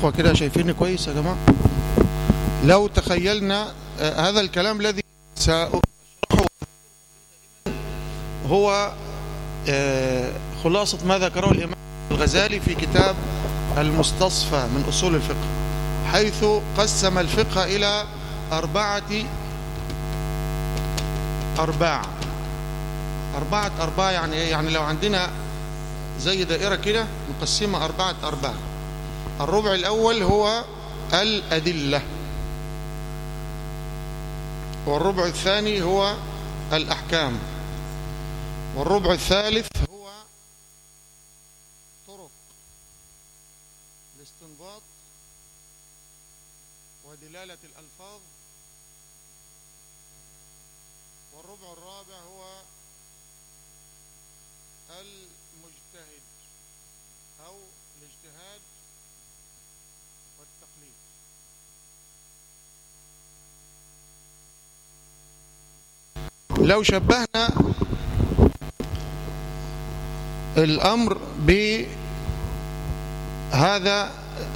الإخوة كده شايفيني كويس يا جماعة لو تخيلنا آه، هذا الكلام الذي سأشرحه هو آه، خلاصة ما ذكره الإمام الغزالي في كتاب المستصفى من أصول الفقه حيث قسم الفقه إلى أربعة أرباع أربعة أرباع يعني إيه؟ يعني لو عندنا زي دائرة كده نقسمها أربعة أرباع الربع الأول هو الأدلة والربع الثاني هو الأحكام والربع الثالث هو طرق الاستنباط ودلالة الألفاظ والربع الرابع هو المجتهد أو الاجتهاد والتقليد لو شبهنا الأمر بهذا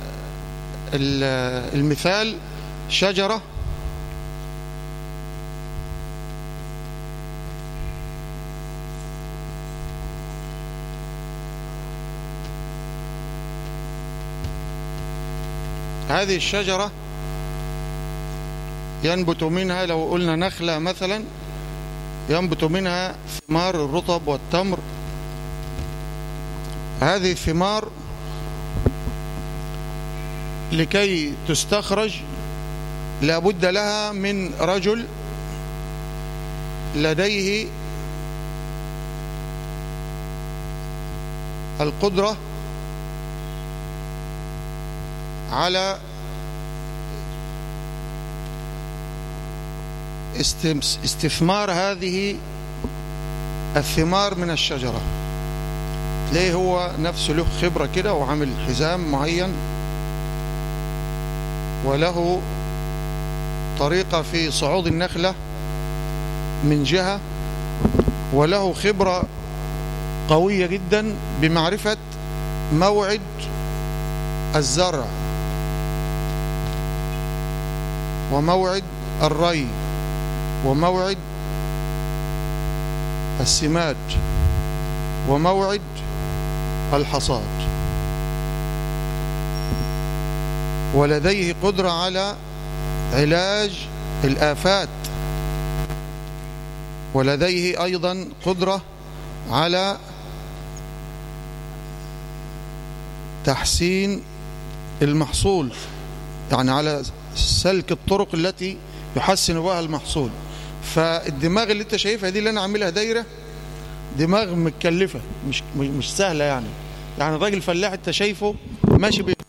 ال- المثال شجرة هذه الشجرة ينبت منها لو قلنا نخلة مثلا ينبت منها ثمار الرطب والتمر هذه الثمار لكي تستخرج لابد لها من رجل لديه القدرة على استمس- استثمار هذه الثمار من الشجرة تلاقيه هو نفسه له خبرة كده وعامل حزام معين وله طريقة في صعود النخلة من جهة وله خبرة قوية جدا بمعرفة موعد الزرع وموعد الري وموعد السماد وموعد الحصاد ولديه قدرة على علاج الآفات ولديه أيضا قدرة على تحسين المحصول يعني على سلك الطرق التي يحسن بها المحصول فالدماغ اللي انت شايفها دي اللي انا عاملها دايره دماغ متكلفه مش مش سهله يعني يعني الراجل فلاح انت شايفه ماشي بي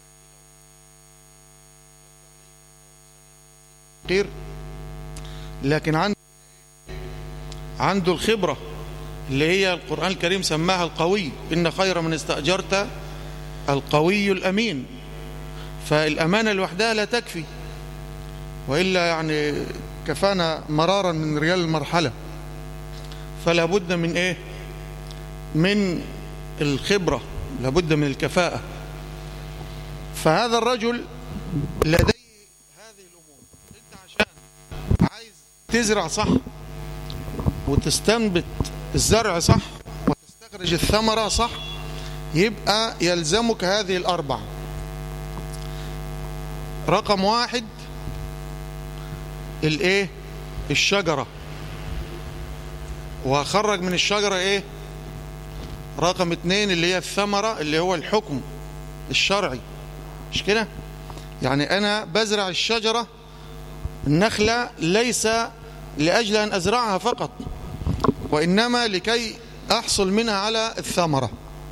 خير لكن عنده عنده الخبره اللي هي القران الكريم سماها القوي ان خير من استاجرت القوي الامين فالامانه لوحدها لا تكفي والا يعني كفانا مرارا من رجال المرحله فلا بد من ايه من الخبره لابد من الكفاءه فهذا الرجل لديه هذه الامور انت عشان عايز تزرع صح وتستنبت الزرع صح وتستخرج الثمره صح يبقى يلزمك هذه الاربع رقم واحد الايه الشجره وخرج من الشجرة ايه رقم اتنين اللي هي الثمرة اللي هو الحكم الشرعي مش كده يعني انا بزرع الشجرة النخلة ليس لأجل أن أزرعها فقط وإنما لكي أحصل منها على الثمرة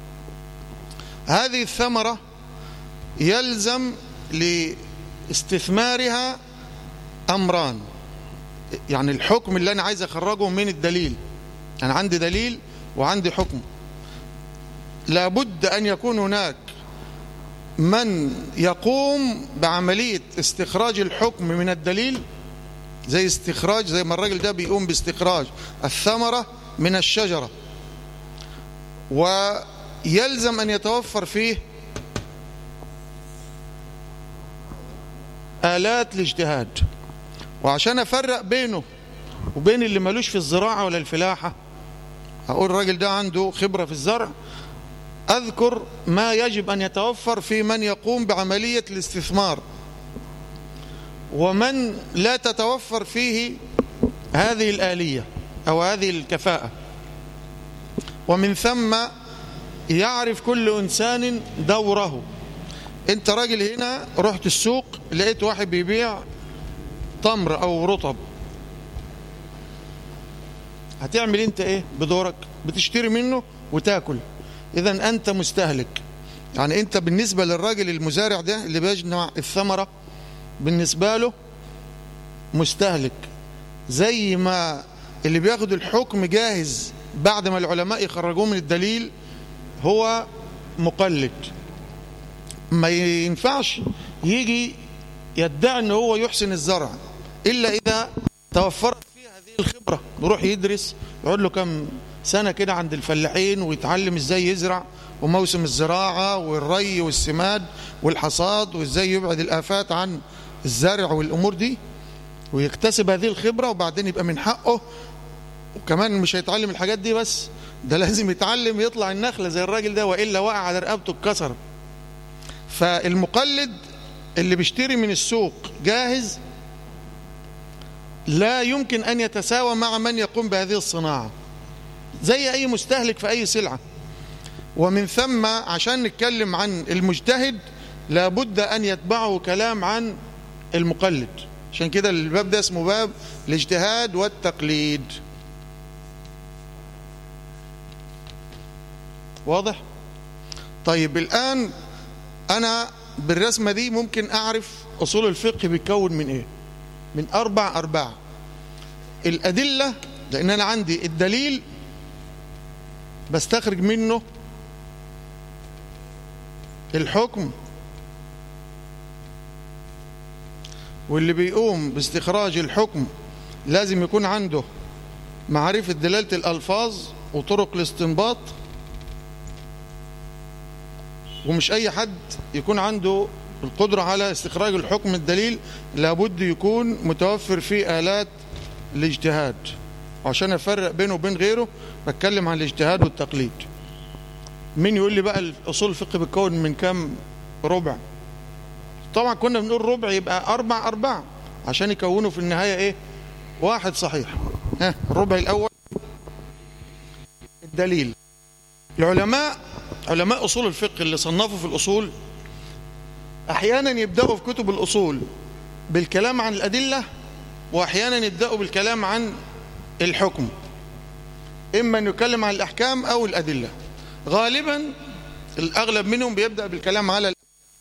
هذه الثمرة يلزم لاستثمارها أمران يعني الحكم اللي أنا عايز أخرجه من الدليل أنا عندي دليل وعندي حكم لابد أن يكون هناك من يقوم بعملية استخراج الحكم من الدليل زي استخراج زي ما الراجل ده بيقوم باستخراج الثمرة من الشجرة ويلزم أن يتوفر فيه آلات الاجتهاد وعشان أفرق بينه وبين اللي ملوش في الزراعة ولا الفلاحة أقول الراجل ده عنده خبرة في الزرع أذكر ما يجب أن يتوفر في من يقوم بعملية الاستثمار ومن لا تتوفر فيه هذه الآلية أو هذه الكفاءة ومن ثم يعرف كل إنسان دوره أنت راجل هنا رحت السوق لقيت واحد بيبيع تمر أو رطب هتعمل أنت إيه بدورك بتشتري منه وتاكل إذا أنت مستهلك يعني أنت بالنسبة للراجل المزارع ده اللي بيجمع الثمرة بالنسبة له مستهلك زي ما اللي بياخد الحكم جاهز بعد ما العلماء يخرجوه من الدليل هو مقلد ما ينفعش يجي يدعي ان هو يحسن الزرع الا اذا توفرت فيه هذه الخبره يروح يدرس يقعد له كم سنه كده عند الفلاحين ويتعلم ازاي يزرع وموسم الزراعه والري والسماد والحصاد وازاي يبعد الافات عن الزرع والامور دي ويكتسب هذه الخبره وبعدين يبقى من حقه وكمان مش هيتعلم الحاجات دي بس ده لازم يتعلم يطلع النخله زي الراجل ده والا وقع على رقبته اتكسر فالمقلد اللي بيشتري من السوق جاهز لا يمكن أن يتساوى مع من يقوم بهذه الصناعة زي أي مستهلك في أي سلعة ومن ثم عشان نتكلم عن المجتهد لابد أن يتبعه كلام عن المقلد عشان كده الباب ده اسمه باب الاجتهاد والتقليد واضح طيب الآن أنا بالرسمة دي ممكن أعرف أصول الفقه بيتكون من إيه من أربع أرباع الأدلة لأن أنا عندي الدليل بستخرج منه الحكم واللي بيقوم باستخراج الحكم لازم يكون عنده معرفة دلالة الألفاظ وطرق الاستنباط ومش أي حد يكون عنده القدرة على استخراج الحكم الدليل لابد يكون متوفر فيه آلات الاجتهاد عشان أفرق بينه وبين غيره بتكلم عن الاجتهاد والتقليد مين يقول لي بقى أصول الفقه بتكون من كام ربع طبعا كنا بنقول ربع يبقى أربع أربع عشان يكونوا في النهاية إيه واحد صحيح ها الربع الأول الدليل العلماء علماء أصول الفقه اللي صنفوا في الأصول أحيانا يبدأوا في كتب الأصول بالكلام عن الأدلة وأحيانا يبدأوا بالكلام عن الحكم إما أن يتكلم عن الأحكام أو الأدلة غالبا الأغلب منهم بيبدأ بالكلام على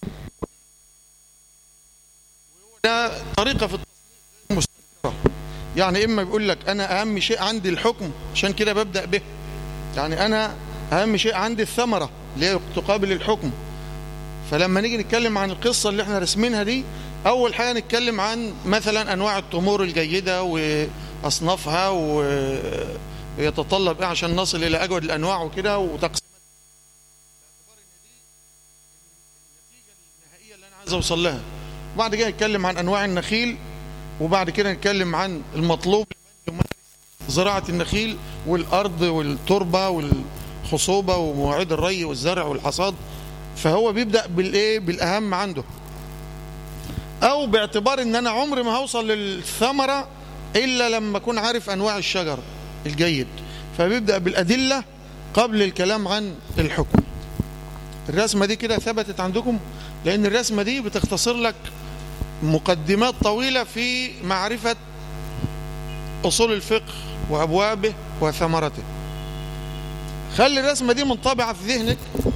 ده طريقة في التصنيف مستقرة يعني إما بيقول لك أنا أهم شيء عندي الحكم عشان كده ببدأ به يعني أنا أهم شيء عندي الثمرة اللي هي تقابل الحكم فلما نيجي نتكلم عن القصة اللي احنا رسمينها دي أول حاجة نتكلم عن مثلا أنواع التمور الجيدة وأصنافها ويتطلب إيه عشان نصل إلى أجود الأنواع وكده وتقسيمات باعتبار إن دي النتيجة النهائية اللي أنا عايز أوصل لها وبعد كده نتكلم عن أنواع النخيل وبعد كده نتكلم عن المطلوب لمن يمارس زراعة النخيل والأرض والتربة والخصوبة ومواعيد الري والزرع والحصاد فهو بيبدأ بالإيه بالأهم عنده أو باعتبار إن أنا عمري ما هوصل للثمرة إلا لما أكون عارف أنواع الشجر الجيد فبيبدأ بالأدلة قبل الكلام عن الحكم الرسمة دي كده ثبتت عندكم لأن الرسمة دي بتختصر لك مقدمات طويلة في معرفة أصول الفقه وأبوابه وثمرته خلي الرسمة دي منطبعة في ذهنك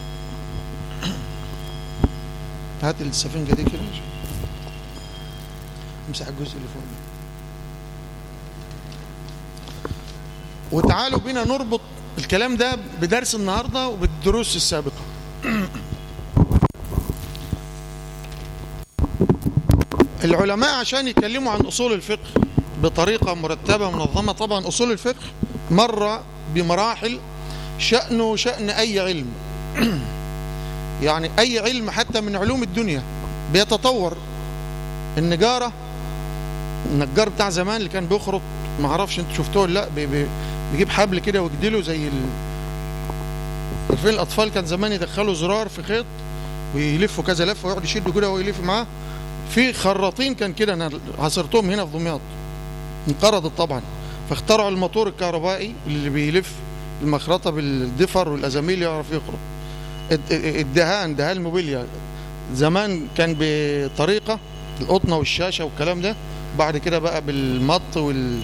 هات السفنجة دي كده امسح الجزء اللي فوق وتعالوا بينا نربط الكلام ده بدرس النهاردة وبالدروس السابقة العلماء عشان يتكلموا عن أصول الفقه بطريقة مرتبة منظمة طبعا أصول الفقه مر بمراحل شأنه شأن أي علم يعني أي علم حتى من علوم الدنيا بيتطور النجارة النجار بتاع زمان اللي كان بيخرط ما اعرفش انت شفتوه ولا لا بي- بي- بيجيب حبل كده ويجدله زي ال... عارفين الاطفال كان زمان يدخلوا زرار في خيط ويلفوا كذا لفه ويقعد يشدوا كده ويلف معاه في خراطين كان كده انا عصرتهم هنا في دمياط انقرضت طبعا فاخترعوا الموتور الكهربائي اللي بيلف المخرطه بالدفر والازاميل يعرف يخرط الد- الدهان دهان الموبيليا زمان كان بطريقه القطنه والشاشه والكلام ده بعد كده بقى بالمط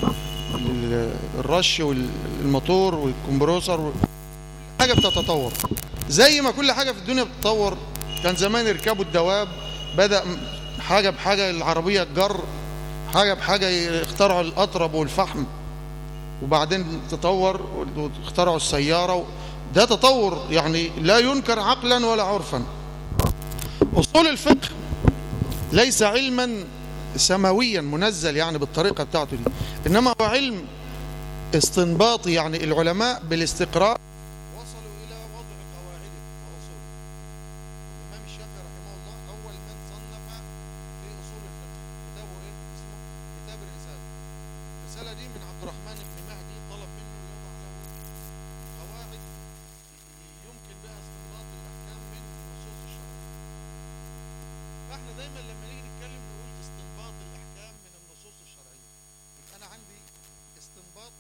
والرش والموتور والكمبروسر وال- حاجه بتتطور زي ما كل حاجه في الدنيا بتتطور كان زمان يركبوا الدواب بدا م- حاجه بحاجه العربيه الجر حاجه بحاجه اخترعوا الاطرب والفحم وبعدين تطور واخترعوا السياره و- ده تطور يعني لا ينكر عقلا ولا عرفا اصول الفقه ليس علما سماويا منزل يعني بالطريقه بتاعته دي انما هو علم استنباطي يعني العلماء بالاستقراء وصلوا الى وضع قواعده واصول الامام الشافعي رحمه الله اول من صنف في اصول الفقه كتابه ايه اسمه كتاب الرساله الرساله دي من عبد الرحمن بن مهدي طلب منه يوضع له قواعد يمكن بها استنباط الاحكام من النصوص الشرعيه فاحنا دايما لما نيجي نتكلم نقول استنباط الاحكام من النصوص الشرعيه يبقى انا عندي استنباط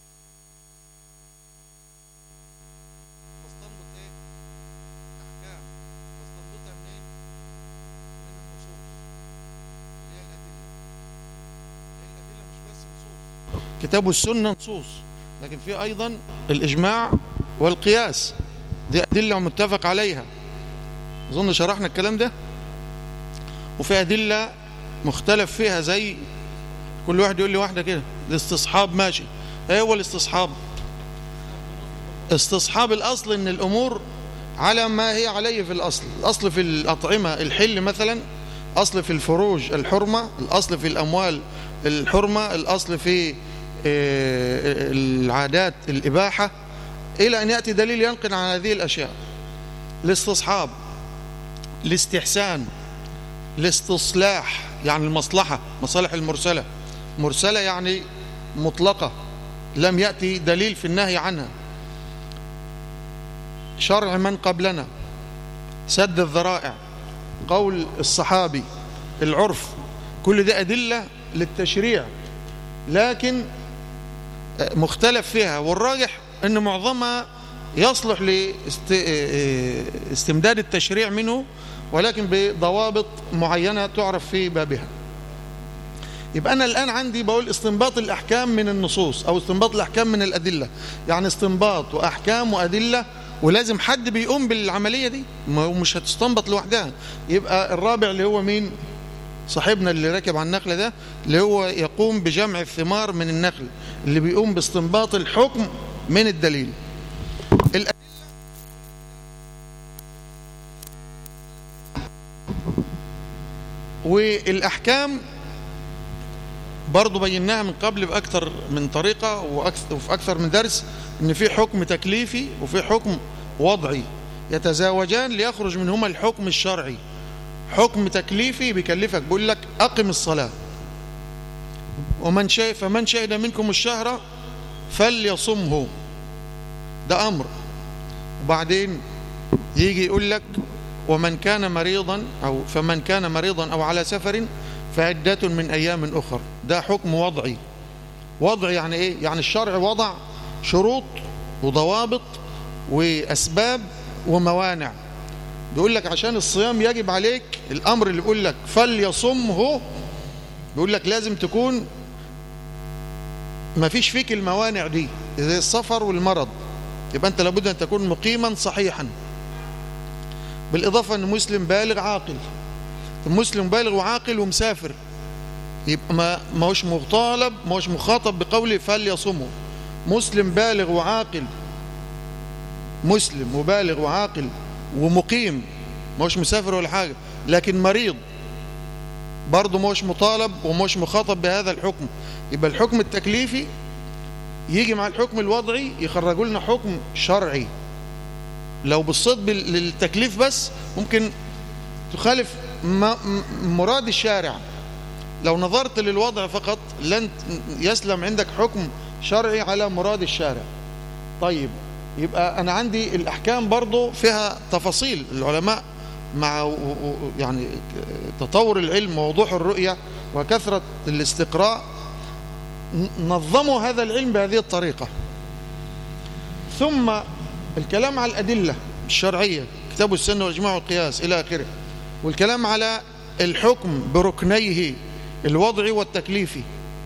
بستنبط ايه احكام بستنبطها منين من النصوص اللي هي الادله اللي هي الادله مش بس نصوص كتاب السنه نصوص لكن في ايضا الاجماع والقياس دي ادله متفق عليها اظن شرحنا الكلام ده وفي أدلة مختلف فيها زي كل واحد يقول لي واحدة كده الاستصحاب ماشي ايه هو الاستصحاب استصحاب الأصل ان الأمور على ما هي عليه في الأصل الأصل في الأطعمة الحل مثلا أصل في الفروج الحرمة الأصل في الأموال الحرمة الأصل في آه، العادات الإباحة إلى أن يأتي دليل ينقل عن هذه الأشياء الاستصحاب الاستحسان الاستصلاح يعني المصلحة مصالح المرسلة مرسلة يعني مطلقة لم يأتي دليل في النهي عنها شرع من قبلنا سد الذرائع قول الصحابي العرف كل ده أدلة للتشريع لكن مختلف فيها والراجح أن معظمها يصلح لاستمداد التشريع منه ولكن بضوابط معينة تعرف في بابها يبقى أنا الآن عندي بقول استنباط الأحكام من النصوص أو استنباط الأحكام من الأدلة يعني استنباط وأحكام وأدلة ولازم حد بيقوم بالعملية دي ما هو مش هتستنبط لوحدها يبقى الرابع اللي هو مين صاحبنا اللي راكب على النخلة ده اللي هو يقوم بجمع الثمار من النخل اللي بيقوم باستنباط الحكم من الدليل الأدلة والأحكام برضو بيناها من قبل بأكثر من طريقة وأكثر وفي أكثر من درس إن في حكم تكليفي وفي حكم وضعي يتزاوجان ليخرج منهما الحكم الشرعي حكم تكليفي بيكلفك بيقول لك أقم الصلاة ومن شهد فمن شهد منكم الشهر فليصمه ده أمر وبعدين يجي يقول لك ومن كان مريضا أو فمن كان مريضا أو على سفر فعدة من أيام أخر ده حكم وضعي وضع يعني إيه؟ يعني الشرع وضع شروط وضوابط وأسباب وموانع بيقول لك عشان الصيام يجب عليك الأمر اللي بيقول لك فليصمه بيقول لك لازم تكون ما فيش فيك الموانع دي زي السفر والمرض يبقى أنت لابد أن تكون مقيما صحيحا بالإضافة أن مسلم بالغ عاقل مسلم بالغ وعاقل ومسافر يبقى ما ما هوش مطالب ما هوش مخاطب بقوله فليصمه مسلم بالغ وعاقل مسلم وبالغ وعاقل ومقيم ما هوش مسافر ولا حاجة لكن مريض برضه ما هوش مطالب وما هوش مخاطب بهذا الحكم يبقى الحكم التكليفي يجي مع الحكم الوضعي يخرجوا لنا حكم شرعي لو بصيت للتكليف بس ممكن تخالف مراد الشارع لو نظرت للوضع فقط لن يسلم عندك حكم شرعي على مراد الشارع طيب يبقى أنا عندي الأحكام برضو فيها تفاصيل العلماء مع يعني تطور العلم ووضوح الرؤية وكثرة الاستقراء نظموا هذا العلم بهذه الطريقة ثم الكلام على الأدلة الشرعية كتاب السنة والإجماع والقياس إلى آخره والكلام على الحكم بركنيه الوضعي والتكليفي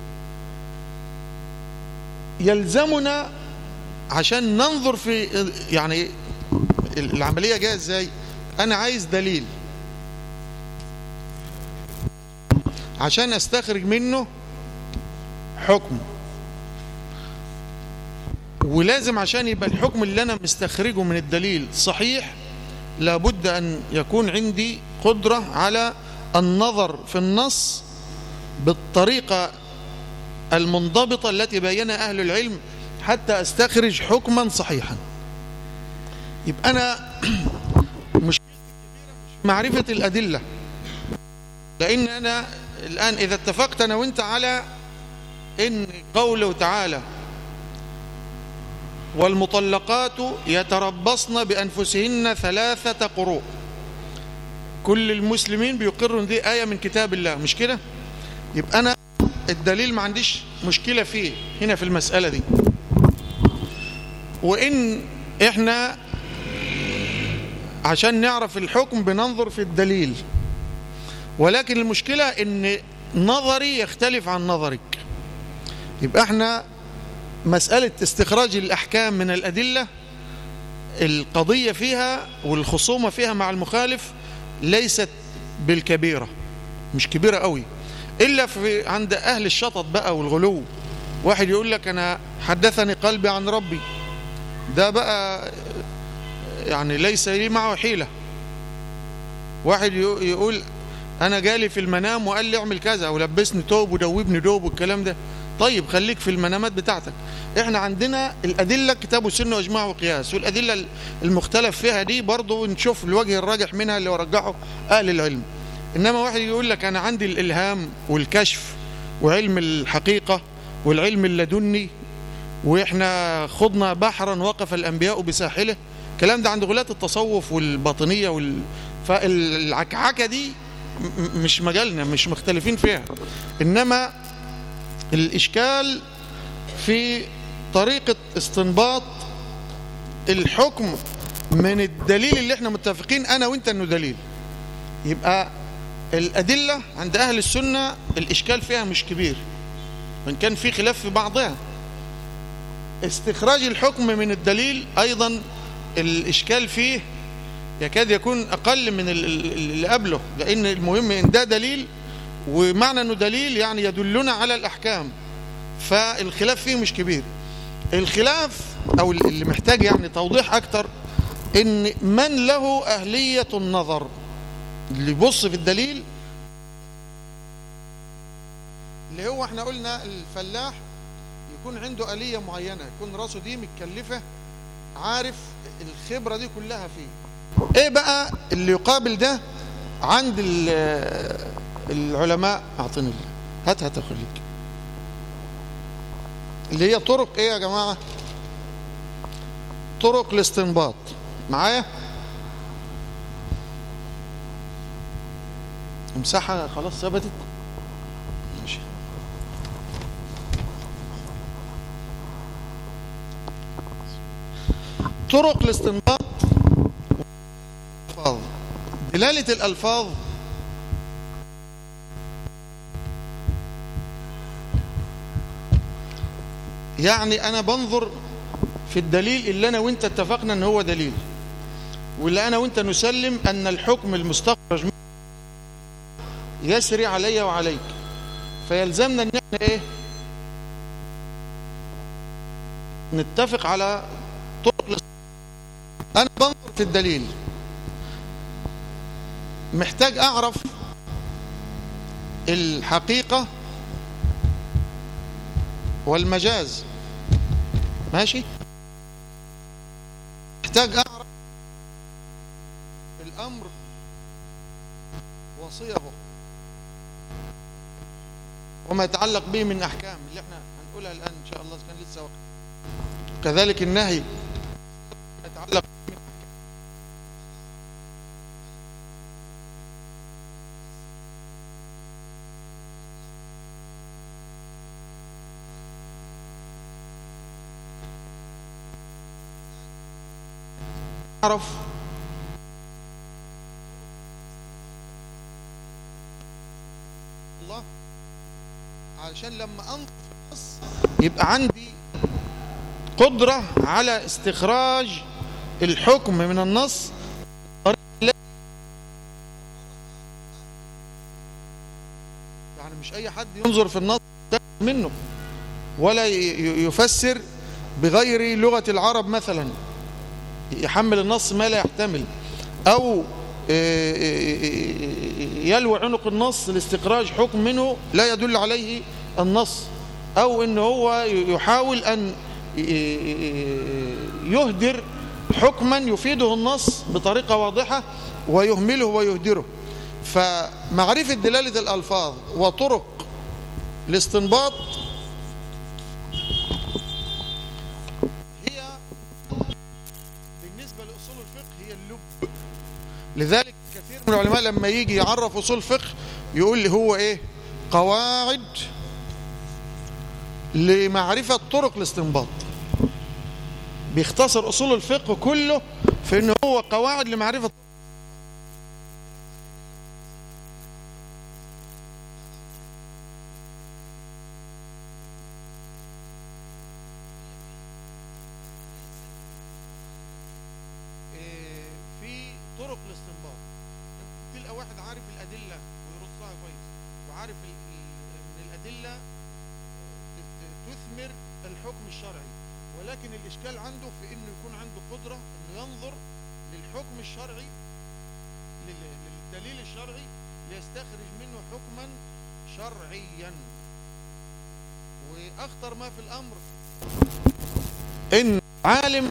يلزمنا عشان ننظر في يعني العملية جاية ازاي انا عايز دليل عشان استخرج منه حكم ولازم عشان يبقى الحكم اللي انا مستخرجه من الدليل صحيح لابد ان يكون عندي قدرة على النظر في النص بالطريقة المنضبطة التي بينها أهل العلم حتى أستخرج حكما صحيحا يبقى أنا مش معرفة الأدلة لأن أنا الآن إذا اتفقت أنا وإنت على إن قوله تعالى والمطلقات يتربصن بأنفسهن ثلاثة قروء كل المسلمين بيقروا ان دي آية من كتاب الله مش كده يبقى أنا الدليل ما عنديش مشكلة فيه هنا في المسألة دي وإن إحنا عشان نعرف الحكم بننظر في الدليل ولكن المشكلة إن نظري يختلف عن نظرك يبقى إحنا مسألة استخراج الأحكام من الأدلة القضية فيها والخصومة فيها مع المخالف ليست بالكبيرة مش كبيرة قوي إلا في عند أهل الشطط بقى والغلو واحد يقول لك أنا حدثني قلبي عن ربي ده بقى يعني ليس لي معه حيلة واحد يقول أنا جالي في المنام وقال لي اعمل كذا ولبسني توب ودوبني دوب والكلام ده طيب خليك في المنامات بتاعتك احنا عندنا الأدلة كتاب السنة وإجماع وقياس والأدلة المختلف فيها دي برضو نشوف الوجه الراجح منها اللي ورجحه أهل العلم إنما واحد يقول لك أنا عندي الإلهام والكشف وعلم الحقيقة والعلم اللدني وإحنا خضنا بحرا وقف الأنبياء بساحله الكلام ده عند غلاة التصوف والباطنية وال... فالعكعكة دي مش مجالنا مش مختلفين فيها إنما الإشكال في طريقة استنباط الحكم من الدليل اللي احنا متفقين أنا وانت أنه دليل يبقى الأدلة عند أهل السنة الإشكال فيها مش كبير وإن كان في خلاف في بعضها استخراج الحكم من الدليل أيضا الإشكال فيه يكاد يكون أقل من اللي قبله لأن المهم إن ده دليل ومعنى أنه دليل يعني يدلنا على الأحكام فالخلاف فيه مش كبير الخلاف أو اللي محتاج يعني توضيح أكتر إن من له أهلية النظر اللي يبص في الدليل اللي هو احنا قلنا الفلاح يكون عنده آلية معينة يكون راسه دي متكلفة عارف الخبرة دي كلها فيه ايه بقى اللي يقابل ده عند العلماء اعطيني هات هات اخليك اللي هي طرق ايه يا جماعة طرق الاستنباط معايا مساحة خلاص ثبتت ماشي طرق الاستنباط الألفاظ دلالة الألفاظ يعني أنا بنظر في الدليل اللي أنا وإنت اتفقنا أن هو دليل واللي أنا وإنت نسلم أن الحكم المستخرج يسري علي وعليك فيلزمنا أن احنا إيه نتفق على طرق أنا بنظر في الدليل محتاج أعرف الحقيقة والمجاز ماشي محتاج أعرف الأمر وصيه وما يتعلق به من أحكام اللي احنا هنقولها الآن إن شاء الله كان لسه وقت كذلك النهي ما يتعلق به من أحكام أعرف الله علشان لما أنظر في النص يبقى عندي قدرة على استخراج الحكم من النص بطريقة لا- يعني مش أي حد ينظر في النص ده منه ولا ي- ي- يفسر بغير لغة العرب مثلا يحمل النص ما لا يحتمل أو آه، آه، يلوي عنق النص لاستخراج حكم منه لا يدل عليه النص أو أن هو يحاول أن يهدر حكما يفيده النص بطريقة واضحة ويهمله ويهدره فمعرفة دلالة الألفاظ وطرق الاستنباط هي بالنسبة لأصول الفقه هي اللب لذلك كثير من العلماء لما يجي يعرف أصول الفقه يقول لي هو إيه قواعد لمعرفة طرق الاستنباط بيختصر أصول الفقه كله في أنه هو قواعد لمعرفة إيه، في طرق الاستنباط تلقى واحد عارف الأدلة ويرصها كويس وعارف ال- ال- من الأدلة ت- تثمر الحكم الشرعي ولكن الإشكال عنده في إنه يكون عنده قدرة إنه ينظر للحكم الشرعي لل- للدليل الشرعي ليستخرج منه حكما شرعيا وأخطر ما في الأمر إن عالم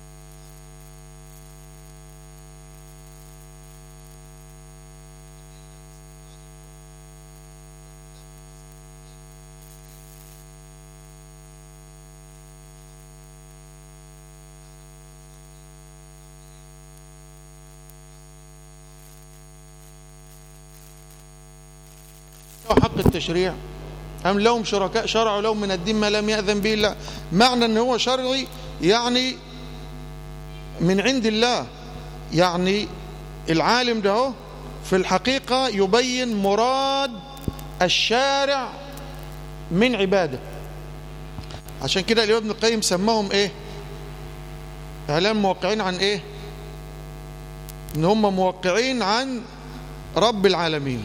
حق التشريع أم لهم شركاء شرعوا لهم من الدين ما لم يأذن به الله معنى أنه هو شرعي يعني من عند الله يعني العالم ده هو في الحقيقة يبين مراد الشارع من عباده عشان كده الإمام ابن القيم سماهم إيه إعلام موقعين عن إيه إن هم موقعين عن رب العالمين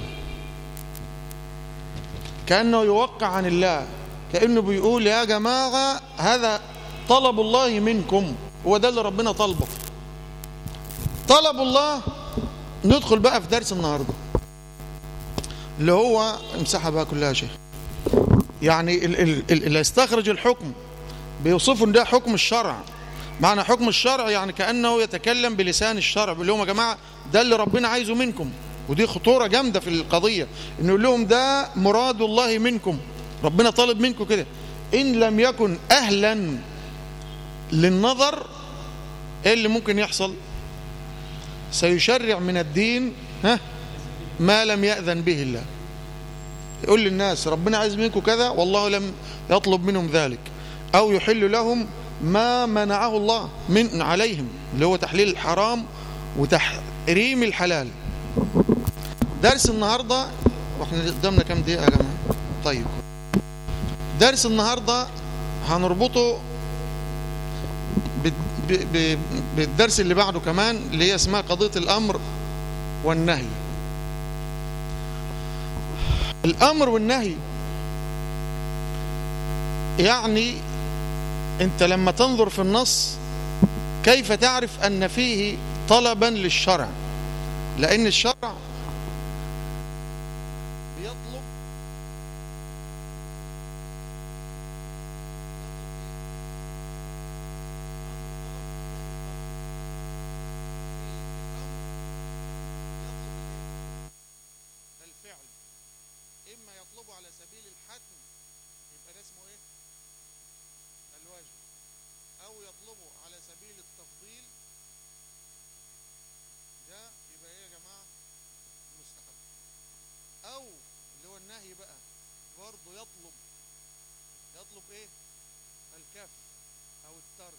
كأنه يوقع عن الله كأنه بيقول يا جماعة هذا طلب الله منكم هو ده اللي ربنا طلبه طلب الله ندخل بقى في درس النهاردة اللي هو امسحها بقى كلها يا شيخ يعني ال- ال- ال- اللي يستخرج الحكم بيوصفوا ان ده حكم الشرع معنى حكم الشرع يعني كأنه يتكلم بلسان الشرع بيقول لهم يا جماعة ده اللي ربنا عايزه منكم ودي خطورة جامدة في القضية انه يقول لهم ده مراد الله منكم ربنا طالب منكم كده ان لم يكن اهلا للنظر ايه اللي ممكن يحصل سيشرع من الدين ها ما لم يأذن به الله يقول للناس ربنا عايز منكم كذا والله لم يطلب منهم ذلك أو يحل لهم ما منعه الله من عليهم اللي هو تحليل الحرام وتحريم الحلال درس النهاردة واحنا قدامنا كام دقيقة يا جماعة طيب درس النهاردة هنربطه بال- ب- ب- بالدرس اللي بعده كمان اللي هي اسمها قضية الأمر والنهي الأمر والنهي يعني أنت لما تنظر في النص كيف تعرف أن فيه طلبا للشرع لأن الشرع بيطلب الفعل إما يطلبه على سبيل الحد برضه يطلب يطلب ايه الكف او الترك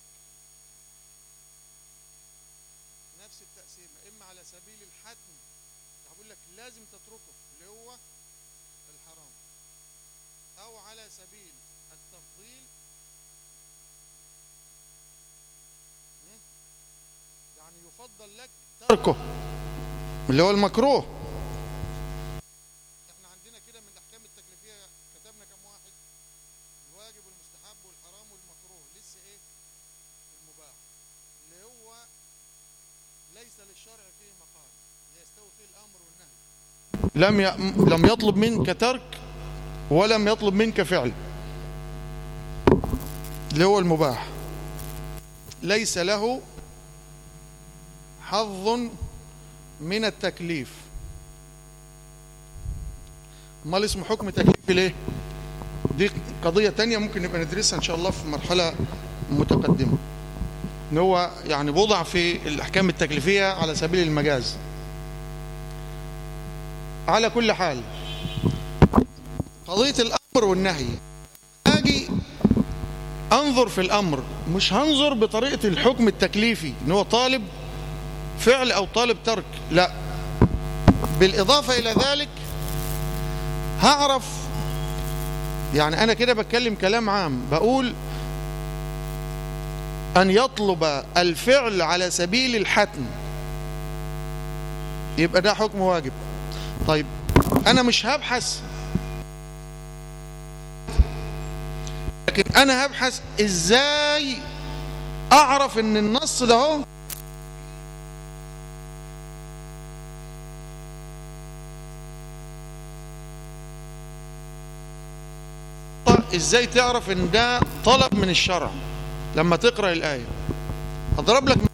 نفس التقسيمه اما على سبيل الحتم بقول لك لازم تتركه اللي هو الحرام او على سبيل التفضيل م? يعني يفضل لك تركه اللي هو المكروه احنا عندنا كده من الاحكام التكليفيه كتبنا كم واحد الواجب والمستحب والحرام والمكروه لسه ايه المباح اللي هو ليس للشرع فيه مقام يستوي فيه الامر والنهي لم ي... لم يطلب منك ترك ولم يطلب منك فعل اللي هو المباح ليس له حظ من التكليف امال اسمه حكم تكليف ليه دي قضية تانية ممكن نبقى ندرسها ان شاء الله في مرحلة متقدمة ان هو يعني وضع في الاحكام التكليفية على سبيل المجاز على كل حال قضية الامر والنهي اجي انظر في الامر مش هنظر بطريقة الحكم التكليفي ان هو طالب فعل او طالب ترك لا بالاضافة الى ذلك هعرف يعني انا كده بتكلم كلام عام بقول ان يطلب الفعل على سبيل الحتم يبقى ده حكم واجب طيب انا مش هبحث لكن انا هبحث ازاي اعرف ان النص ده هو ازاي تعرف ان ده طلب من الشرع لما تقرأ الآية اضرب لك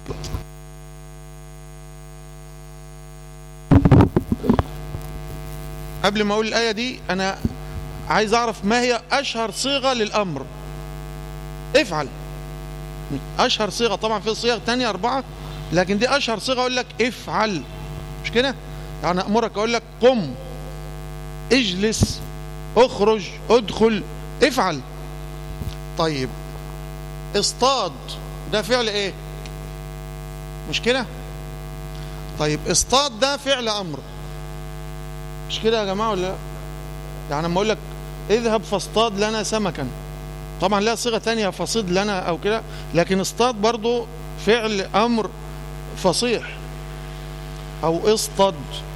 قبل ما اقول الآية دي انا عايز اعرف ما هي اشهر صيغة للامر افعل اشهر صيغة طبعا في صيغ تانية اربعة لكن دي اشهر صيغة اقول لك افعل مش كده يعني امرك اقول لك قم اجلس اخرج ادخل افعل طيب اصطاد ده فعل ايه مش كده طيب اصطاد ده فعل امر مش كده يا جماعه ولا لا يعني لما اقول لك اذهب فاصطاد لنا سمكا طبعا لها صيغه تانية فصيد لنا او كده لكن اصطاد برضو فعل امر فصيح او اصطد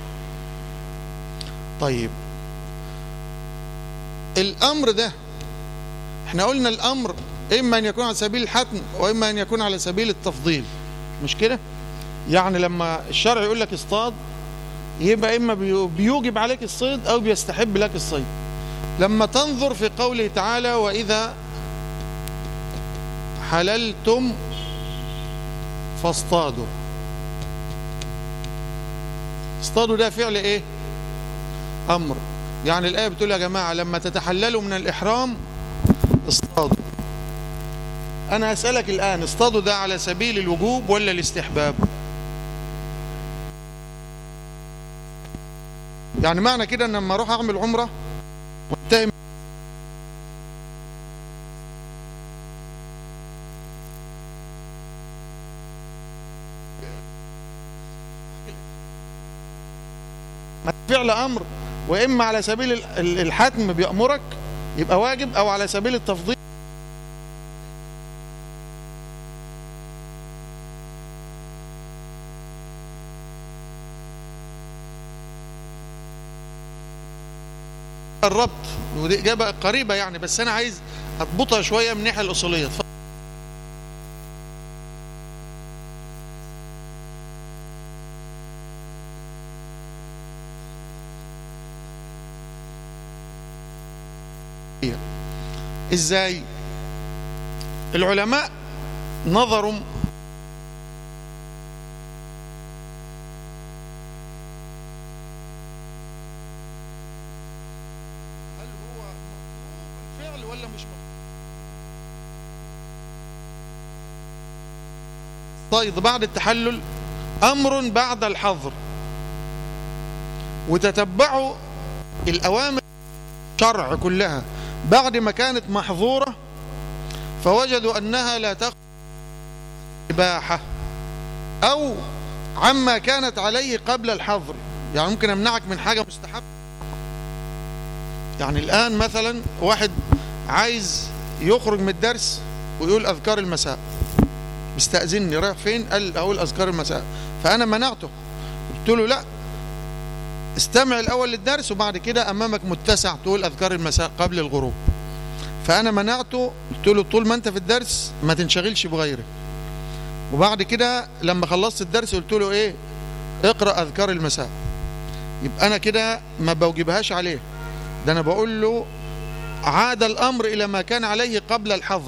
طيب الامر ده احنا قلنا الامر اما ان يكون على سبيل الحتم واما ان يكون على سبيل التفضيل مش كده يعني لما الشرع يقول لك اصطاد يبقى اما بيوجب عليك الصيد او بيستحب لك الصيد لما تنظر في قوله تعالى واذا حللتم فاصطادوا اصطادوا ده فعل ايه امر يعني الآية بتقول يا جماعة لما تتحللوا من الإحرام اصطادوا أنا أسألك الآن اصطادوا ده على سبيل الوجوب ولا الاستحباب يعني معنى كده أن لما أروح أعمل عمرة وانتهي فعل أمر وإما على سبيل الحتم بيأمرك يبقى واجب أو على سبيل التفضيل الربط ودي إجابة قريبة يعني بس أنا عايز أضبطها شوية من الناحية الأصولية ازاي العلماء نظروا هل هو مطلوب الفعل ولا مش مطلوب طيب بعد التحلل امر بعد الحظر وتتبعوا الاوامر شرع كلها بعد ما كانت محظورة فوجدوا أنها لا تخرج إباحة أو عما كانت عليه قبل الحظر يعني ممكن أمنعك من حاجة مستحب يعني الآن مثلا واحد عايز يخرج من الدرس ويقول أذكار المساء مستأذني رايح فين قال أقول أذكار المساء فأنا منعته قلت له لا استمع الأول للدرس وبعد كده أمامك متسع تقول أذكار المساء قبل الغروب فأنا منعته قلت له طول ما أنت في الدرس ما تنشغلش بغيره وبعد كده لما خلصت الدرس قلت له إيه اقرأ أذكار المساء يبقى أنا كده ما بوجبهاش عليه ده أنا بقول له عاد الأمر إلى ما كان عليه قبل الحظر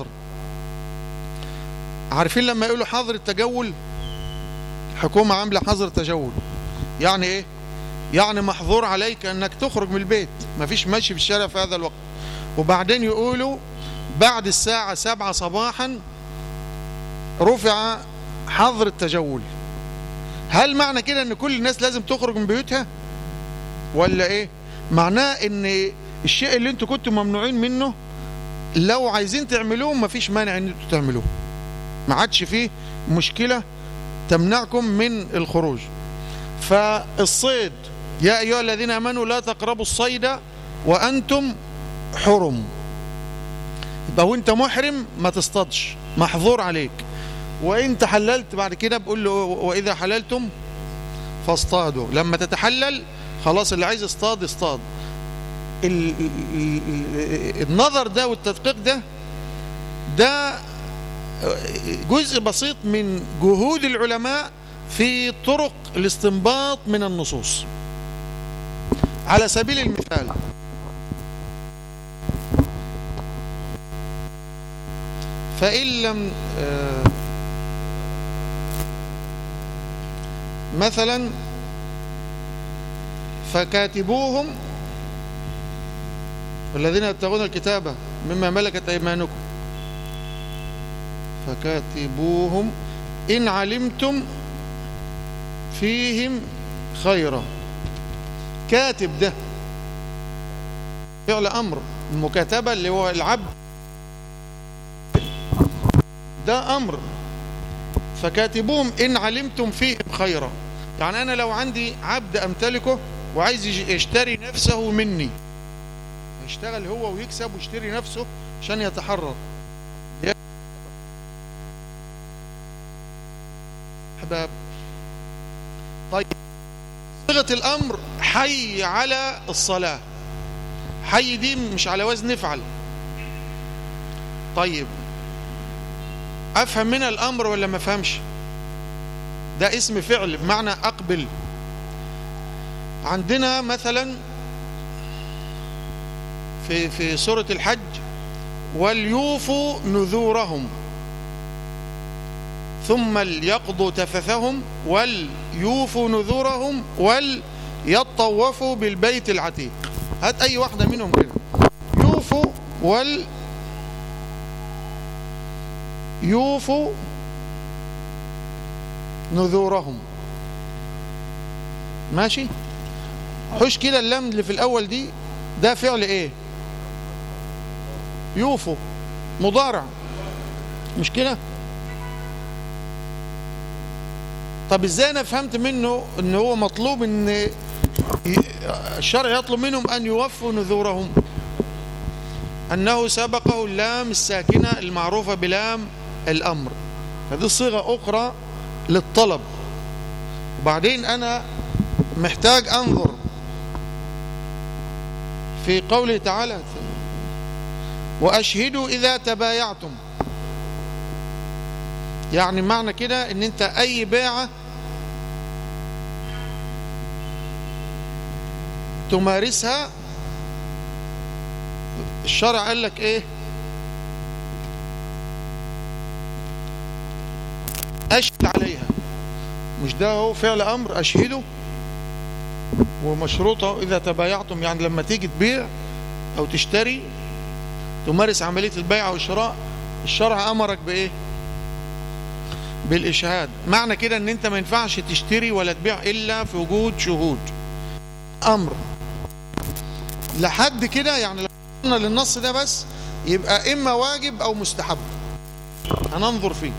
عارفين لما يقولوا حظر التجول الحكومة عاملة حظر تجول يعني إيه يعني محظور عليك أنك تخرج من البيت مفيش مشي في الشارع في هذا الوقت وبعدين يقولوا بعد الساعة سبعة صباحا رفع حظر التجول هل معنى كده ان كل الناس لازم تخرج من بيوتها ولا ايه معناه ان الشيء اللي انتوا كنتوا ممنوعين منه لو عايزين تعملوه مفيش مانع ان انتوا تعملوه ما عادش فيه مشكلة تمنعكم من الخروج فالصيد يا أيها الذين أمنوا لا تقربوا الصيد وأنتم حرم يبقى وانت محرم ما تصطادش محظور عليك وانت حللت بعد كده بقول له وإذا حللتم فاصطادوا لما تتحلل خلاص اللي عايز يصطاد يصطاد النظر ده والتدقيق ده ده جزء بسيط من جهود العلماء في طرق الاستنباط من النصوص على سبيل المثال فإن لم مثلا فكاتبوهم والذين يبتغون الكتابة مما ملكت أيمانكم فكاتبوهم إن علمتم فيهم خيرا كاتب ده فعل أمر المكاتبة اللي هو العبد ده أمر فكاتبوهم إن علمتم فيهم خيرا يعني أنا لو عندي عبد أمتلكه وعايز يشتري نفسه مني يشتغل هو ويكسب ويشتري نفسه عشان يتحرر أحباب طيب صيغة الأمر حي على الصلاة حي دي مش على وزن افعل طيب أفهم منها الأمر ولا ما فهمش ده اسم فعل بمعنى أقبل عندنا مثلا في في سورة الحج وليوفوا نذورهم ثم ليقضوا تفثهم وليوفوا نذورهم وليطوفوا بالبيت العتيق هات أي واحدة منهم كده يوفوا وال يوفوا نذورهم ماشي حش كده اللام اللي في الأول دي ده فعل ايه يوفوا مضارع مش كده طب ازاي انا فهمت منه ان هو مطلوب ان الشرع يطلب منهم ان يوفوا نذورهم انه سبقه اللام الساكنة المعروفة بلام الامر هذه صيغة اخرى للطلب وبعدين انا محتاج انظر في قوله تعالى واشهدوا اذا تبايعتم يعني معنى كده ان انت اي بيعة تمارسها الشرع قال لك ايه اشهد عليها مش ده هو فعل امر اشهده ومشروطه اذا تبايعتم يعني لما تيجي تبيع او تشتري تمارس عملية البيع والشراء الشرع امرك بايه بالإشهاد معنى كده ان انت ما ينفعش تشتري ولا تبيع إلا في وجود شهود أمر لحد كده يعني لو قلنا للنص ده بس يبقى إما واجب أو مستحب هننظر فيه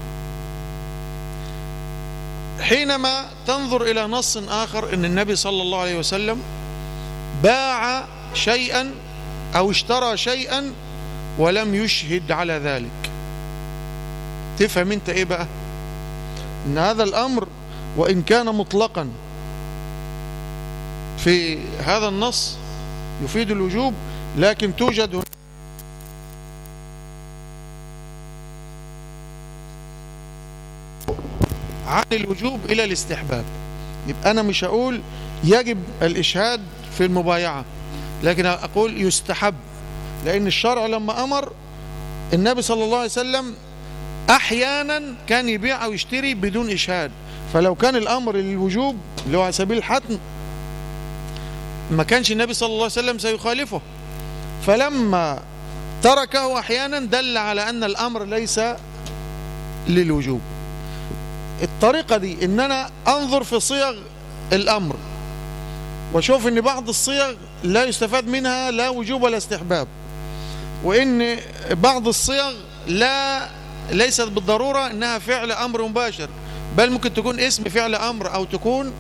حينما تنظر إلى نص آخر أن النبي صلى الله عليه وسلم باع شيئا أو اشترى شيئا ولم يشهد على ذلك تفهم انت ايه بقى ان هذا الامر وان كان مطلقا في هذا النص يفيد الوجوب لكن توجد هناك عن الوجوب إلى الاستحباب يبقى أنا مش هقول يجب الإشهاد في المبايعة لكن أقول يستحب لأن الشرع لما أمر النبي صلى الله عليه وسلم أحيانا كان يبيع أو يشتري بدون إشهاد فلو كان الأمر للوجوب اللي هو على سبيل الحتم ما كانش النبي صلى الله عليه وسلم سيخالفه فلما تركه أحيانا دل على أن الأمر ليس للوجوب الطريقة دي ان انا انظر في صيغ الامر واشوف ان بعض الصيغ لا يستفاد منها لا وجوب ولا استحباب وان بعض الصيغ لا ليست بالضرورة انها فعل امر مباشر بل ممكن تكون اسم فعل امر او تكون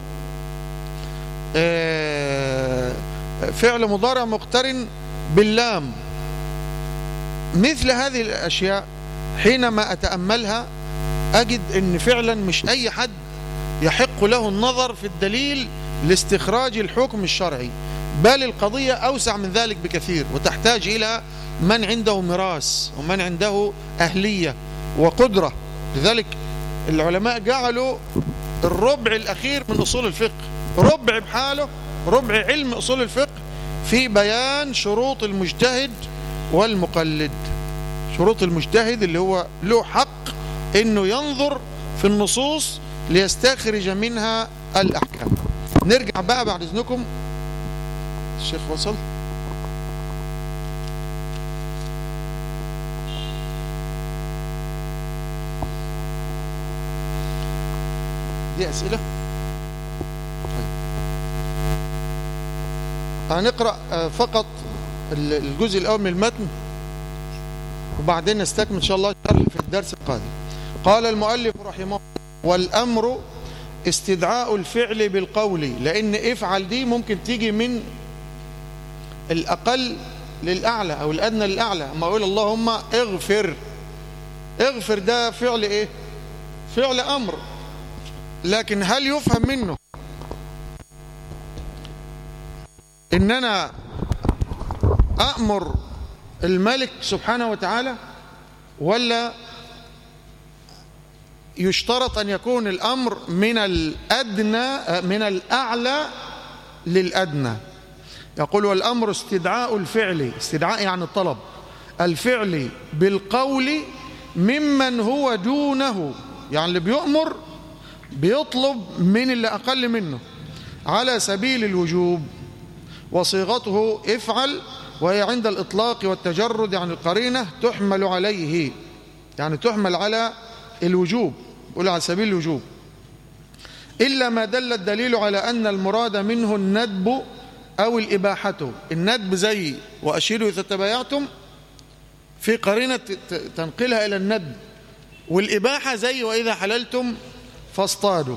فعل مضارع مقترن باللام مثل هذه الاشياء حينما اتأملها أجد أن فعلا مش أي حد يحق له النظر في الدليل لاستخراج الحكم الشرعي بل القضية أوسع من ذلك بكثير وتحتاج إلى من عنده مراس ومن عنده أهلية وقدرة لذلك العلماء جعلوا الربع الأخير من أصول الفقه ربع بحاله ربع علم أصول الفقه في بيان شروط المجتهد والمقلد شروط المجتهد اللي هو له حق انه ينظر في النصوص ليستخرج منها الاحكام نرجع بقى بعد اذنكم الشيخ وصل دي اسئله هنقرا فقط الجزء الاول من المتن وبعدين نستكمل ان شاء الله الشرح في الدرس القادم قال المؤلف رحمه الله والأمر استدعاء الفعل بالقول لأن افعل دي ممكن تيجي من الأقل للأعلى أو الأدنى للأعلى أما أقول اللهم اغفر اغفر ده فعل إيه فعل أمر لكن هل يفهم منه إن أنا أأمر الملك سبحانه وتعالى ولا يشترط أن يكون الأمر من الأدنى من الأعلى للأدنى يقول والأمر استدعاء الفعل استدعاء يعني الطلب الفعل بالقول ممن هو دونه يعني اللي بيؤمر بيطلب من اللي أقل منه على سبيل الوجوب وصيغته افعل وهي عند الإطلاق والتجرد يعني القرينة تحمل عليه يعني تحمل على الوجوب يقول على سبيل الوجوب إلا ما دل الدليل على أن المراد منه الندب أو الإباحة الندب زي وأشيروا إذا تبايعتم في قرينة تنقلها إلى الندب والإباحة زي وإذا حللتم فاصطادوا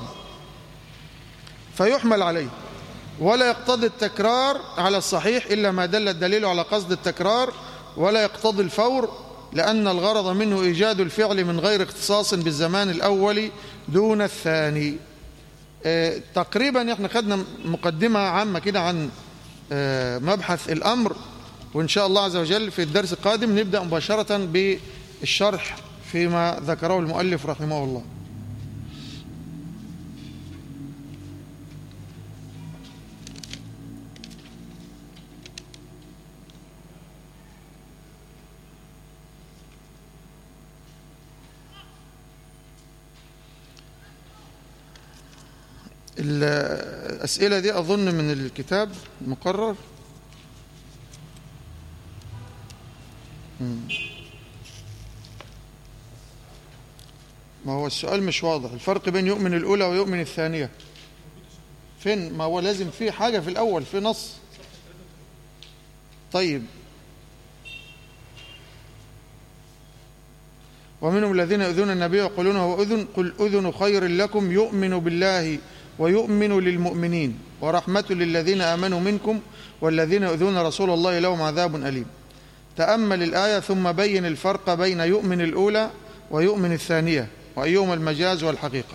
فيحمل عليه ولا يقتضي التكرار على الصحيح إلا ما دل الدليل على قصد التكرار ولا يقتضي الفور لأن الغرض منه إيجاد الفعل من غير اختصاص بالزمان الأول دون الثاني اه تقريبا احنا خدنا مقدمة عامة كده عن اه مبحث الأمر وإن شاء الله عز وجل في الدرس القادم نبدأ مباشرة بالشرح فيما ذكره المؤلف رحمه الله الأسئلة دي أظن من الكتاب مقرر ما هو السؤال مش واضح الفرق بين يؤمن الأولى ويؤمن الثانية فين ما هو لازم في حاجة في الأول في نص طيب ومنهم الذين يؤذون النبي ويقولون هو أذن قل أذن خير لكم يؤمن بالله ويؤمن للمؤمنين ورحمة للذين آمنوا منكم والذين يؤذون رسول الله لهم عذاب أليم تأمل الآية ثم بين الفرق بين يؤمن الأولى ويؤمن الثانية وأيهما المجاز والحقيقة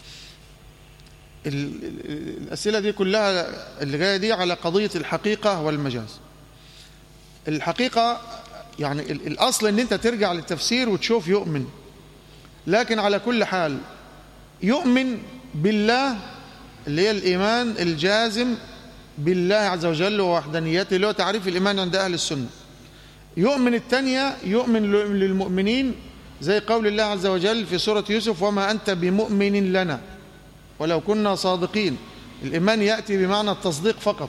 الأسئلة دي كلها اللي دي على قضية الحقيقة والمجاز الحقيقة يعني الأصل أن أنت ترجع للتفسير وتشوف يؤمن لكن على كل حال يؤمن بالله اللي هي الإيمان الجازم بالله عز وجل ووحدانيته اللي هو تعريف الإيمان عند أهل السنة يؤمن الثانية يؤمن للمؤمنين زي قول الله عز وجل في سورة يوسف وما أنت بمؤمن لنا ولو كنا صادقين الإيمان يأتي بمعنى التصديق فقط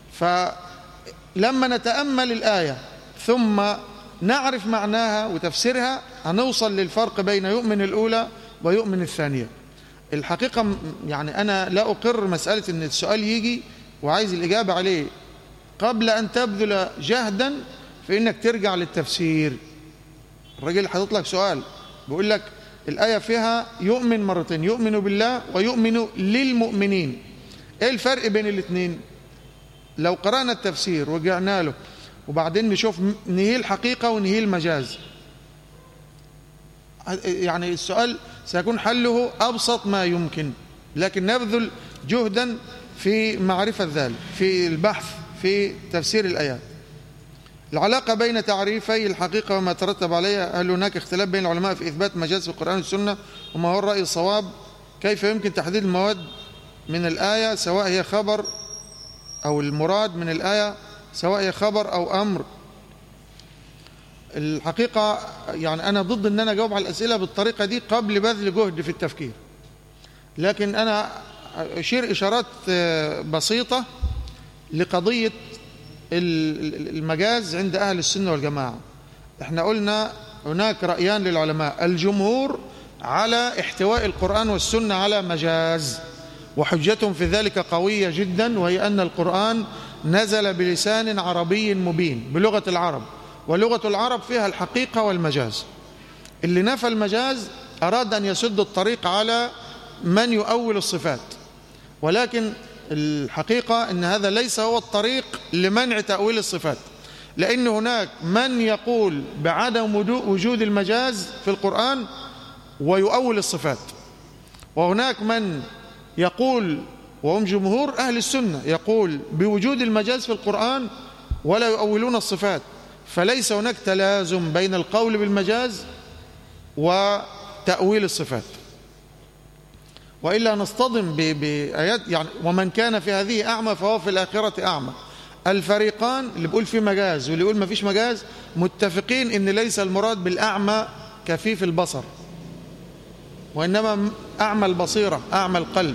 فلما نتأمل الآية ثم نعرف معناها وتفسيرها هنوصل للفرق بين يؤمن الأولى ويؤمن الثانية الحقيقة يعني أنا لا أقر مسألة أن السؤال يجي وعايز الإجابة عليه قبل أن تبذل جهدا في أنك ترجع للتفسير الراجل حاطط لك سؤال بيقول لك الآية فيها يؤمن مرتين يؤمن بالله ويؤمن للمؤمنين ايه الفرق بين الاثنين لو قرأنا التفسير ورجعنا له وبعدين نشوف نهي الحقيقة ونهي المجاز يعني السؤال سيكون حله أبسط ما يمكن لكن نبذل جهدا في معرفة ذلك في البحث في تفسير الآيات العلاقة بين تعريفي الحقيقة وما ترتب عليها هل هناك اختلاف بين العلماء في إثبات مجاز في القرآن والسنة وما هو الرأي الصواب كيف يمكن تحديد المواد من الآية سواء هي خبر أو المراد من الآية سواء هي خبر أو أمر الحقيقة يعني أنا ضد أن أنا أجاوب على الأسئلة بالطريقة دي قبل بذل جهد في التفكير لكن أنا أشير إشارات بسيطة لقضية المجاز عند أهل السنة والجماعة احنا قلنا هناك رأيان للعلماء الجمهور على احتواء القرآن والسنة على مجاز وحجتهم في ذلك قوية جدا وهي أن القرآن نزل بلسان عربي مبين بلغة العرب ولغة العرب فيها الحقيقة والمجاز اللي نفى المجاز أراد أن يسد الطريق على من يؤول الصفات ولكن الحقيقة أن هذا ليس هو الطريق لمنع تأويل الصفات لأن هناك من يقول بعدم وجود المجاز في القرآن ويؤول الصفات وهناك من يقول وهم جمهور أهل السنة يقول بوجود المجاز في القرآن ولا يؤولون الصفات فليس هناك تلازم بين القول بالمجاز وتأويل الصفات وإلا نصطدم بآيات يعني ومن كان في هذه أعمى فهو في الآخرة أعمى الفريقان اللي بيقول في مجاز واللي يقول ما فيش مجاز متفقين ان ليس المراد بالأعمى كفيف البصر وإنما أعمى البصيرة أعمى القلب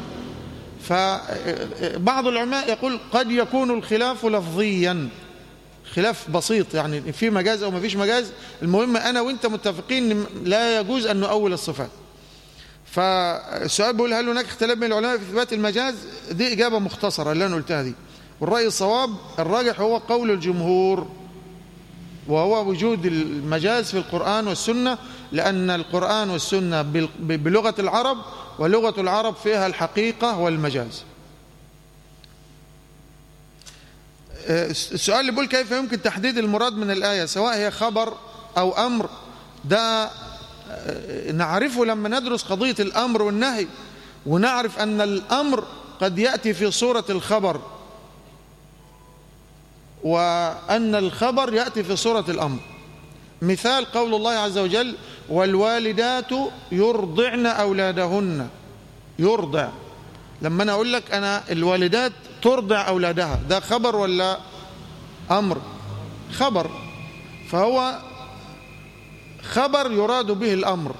فبعض العلماء يقول قد يكون الخلاف لفظيا خلاف بسيط يعني في مجاز أو ما فيش مجاز المهم أنا وإنت متفقين لا يجوز أن نؤول الصفات فالسؤال بيقول هل هناك اختلاف بين العلماء في إثبات المجاز دي إجابة مختصرة اللي أنا قلتها دي والرأي الصواب الراجح هو قول الجمهور وهو وجود المجاز في القرآن والسنة لأن القرآن والسنة بلغة العرب ولغة العرب فيها الحقيقة والمجاز السؤال اللي بيقول كيف يمكن تحديد المراد من الآية سواء هي خبر أو أمر ده نعرفه لما ندرس قضية الأمر والنهي ونعرف أن الأمر قد يأتي في صورة الخبر وأن الخبر يأتي في صورة الأمر مثال قول الله عز وجل والوالدات يرضعن أولادهن يرضع لما أنا أقول لك أنا الوالدات ترضع أولادها ده خبر ولا أمر خبر فهو خبر يراد به الأمر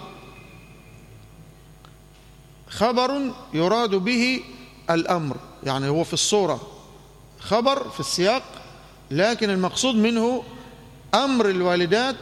خبر يراد به الأمر يعني هو في الصورة خبر في السياق لكن المقصود منه أمر الوالدات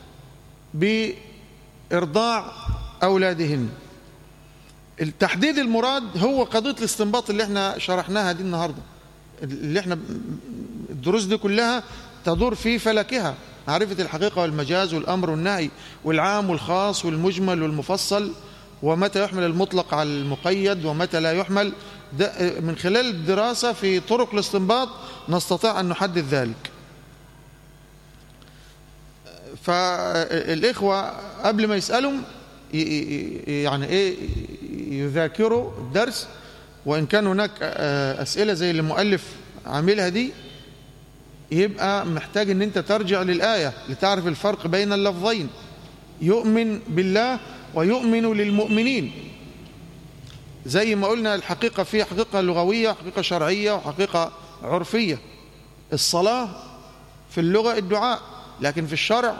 بإرضاع أولادهن التحديد المراد هو قضية الاستنباط اللي احنا شرحناها دي النهاردة اللي احنا الدروس دي كلها تدور في فلكها معرفة الحقيقة والمجاز والأمر والنهي والعام والخاص والمجمل والمفصل ومتى يحمل المطلق على المقيد ومتى لا يحمل ده من خلال الدراسة في طرق الاستنباط نستطيع أن نحدد ذلك فالإخوة قبل ما يسألوا يعني إيه يذاكروا الدرس وإن كان هناك أسئلة زي اللي المؤلف عاملها دي يبقى محتاج ان انت ترجع للآية لتعرف الفرق بين اللفظين يؤمن بالله ويؤمن للمؤمنين زي ما قلنا الحقيقة فيها حقيقة لغوية وحقيقة شرعية وحقيقة عرفية الصلاة في اللغة الدعاء لكن في الشرع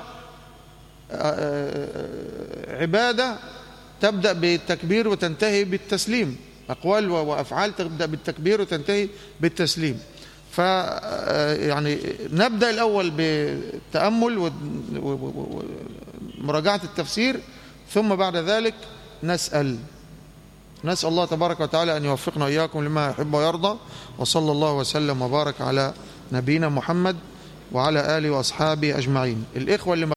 عبادة تبدأ بالتكبير وتنتهي بالتسليم أقوال وأفعال تبدأ بالتكبير وتنتهي بالتسليم ف يعني نبدأ الأول بالتأمل ومراجعة التفسير ثم بعد ذلك نسأل نسأل الله تبارك وتعالى أن يوفقنا وإياكم لما يحب ويرضى وصلى الله وسلم وبارك على نبينا محمد وعلى آله وأصحابه أجمعين الإخوة اللي